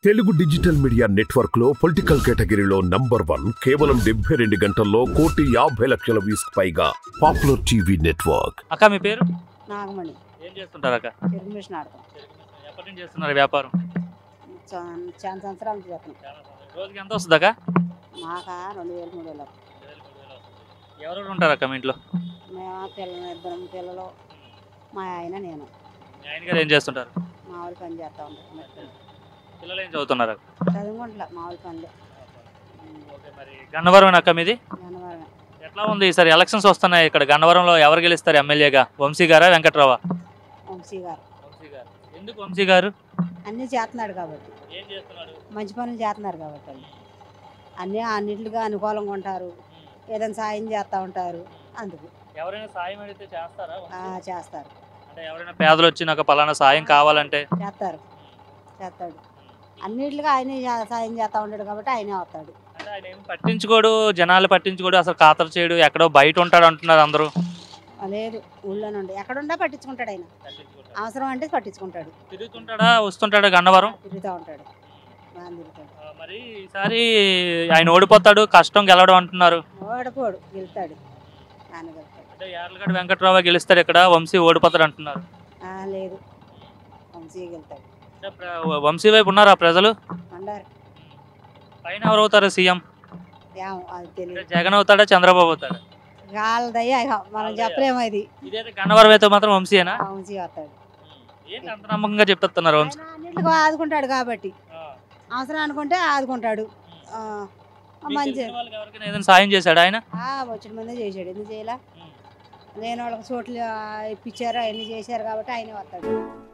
Telugu digital media network లో political కేటగిరీలో number one కేవలం డెబ్బై రెండు గంటల్లో కోటి యాభై లక్షల వ్యూస్ పైగా పాపులర్ టీవీ నెట్వర్క్ అక్క మీ పేరు నాగమణి ఏం చేస్తుంటారు అక్క తెలుగు మిషన్ ఆడతాం ఎప్పటి నుంచి చేస్తున్నారు వ్యాపారం చా- చాలా సంవత్సరాల నుంచి చేస్తున్నాం రోజుకి ఎంత వస్తుంది అక్క మాకా రెండు వేలు మూడు వేలు ఎవరెవరు ఉంటారు అక్క మీ ఇంట్లో మేము పిల్లలు ఇద్దరం పిల్లలు మా ఆయన నేను మీ ఆయన గారు ఏం చేస్తుంటారు మామూలు పని చేస్తూ ఉంటాం పిల్లలు ఏం చదువుతున్నారు అక్క? చదువుకుంటలే మామూలు పనులు ఓకే మరి గన్నవరం అక్క మీది జనవరమే ఎట్లా ఉంది ఈసారి ఎలక్షన్స్ వస్తున్నాయి ఇక్కడ గన్నవరంలో ఎవరు గెలుస్తారు ఎమ్మెల్యేగా వంశీ గారా వెంకట్రావా వంశీ గారు వంశీ గారు ఎందుకు వంశీ గారు అన్నీ చేస్తున్నాడు కాబట్టి ఏం చేస్తున్నాడు మంచి పనులు చేస్తున్నారు కాబట్టి వాళ్ళు అన్నీ అన్నింటిగా అనుకూలంగా ఉంటారు ఏదైనా సాయం చేస్తూ ఉంటారు అందుకు ఎవరైనా సాయం అడిగితే చేస్తారా ఆ, చేస్తారు అంటే ఎవరైనా పేదలు వచ్చి నాకు పలానా సాయం కావాలంటే చేస్తారు చేస్తాడు అన్నింటిగా ఆయనే చే- సాయం చేస్తూ ఉంటాడు కాబట్టి ఆయనే వస్తాడు అంటే ఆయన ఏం పట్టించుకోడు జనాలు పట్టించుకోడు అసలు ఖాతరు చేయడు ఎక్కడో బయట ఉంటాడు అంటున్నారు అందరూ లేదు ఊళ్ళో నుండి ఎక్కడుండా పట్టించుకుంటాడు ఆయన అవసరం అంటే పట్టించుకుంటాడు తిరుగుతుంటాడా వస్తుంటాడా గన్నవరం తిరుగుతూ ఉంటాడు బాగా తిరుగుతాడు ఆ, మరి ఈసారి ఆయన ఓడిపోతాడు కష్టం గెలవడం అంటున్నారు ఓడిపోడు గెలుతాడు ఆయన గెలుతాడు అంటే యార్లగడ్డ వెంకట్రావు గెలుస్తాడు ఇక్కడ వంశీ ఓడిపోతాడు అంటున్నారు ఆ, లేదు వంశీ గెలుతాడు అంటే ప్ర- వంశీ వైపు ఉన్నారా ప్రజలు అండారు పైన ఎవరు అవుతారు సీఎం ఏమో అది అంటే తెలియదు జగన్ అవుతాడా చంద్రబాబు అవుతాడా వాళ్ళదయ్యా ఇక మనం చెప్పలేము అది ఇదైతే గన్నవరం అయితే మాత్రం వంశీయేనా ఆ, వంశీ వస్తాడు ఏంటి అంత నమ్మకంగా చెప్తున్నారు వంశీ ఆయన అన్నింటికి ఆదుకుంటాడు కాబట్టి అవసరం అనుకుంటే ఆదుకుంటాడు ఆ, మీకు మంచి తెలిసిన వాళ్ళకి ఎవరికైనా ఏదైనా సాయం చేశాడు ఆయన ఆ, వచ్చిన మందే చేశాడు ఎందుకు చేయలే నేను వాళ్ళకి చోట్లు ఆ, ఇప్పించారు అవన్నీ చేశారు కాబట్టి ఆయనే వస్తాడు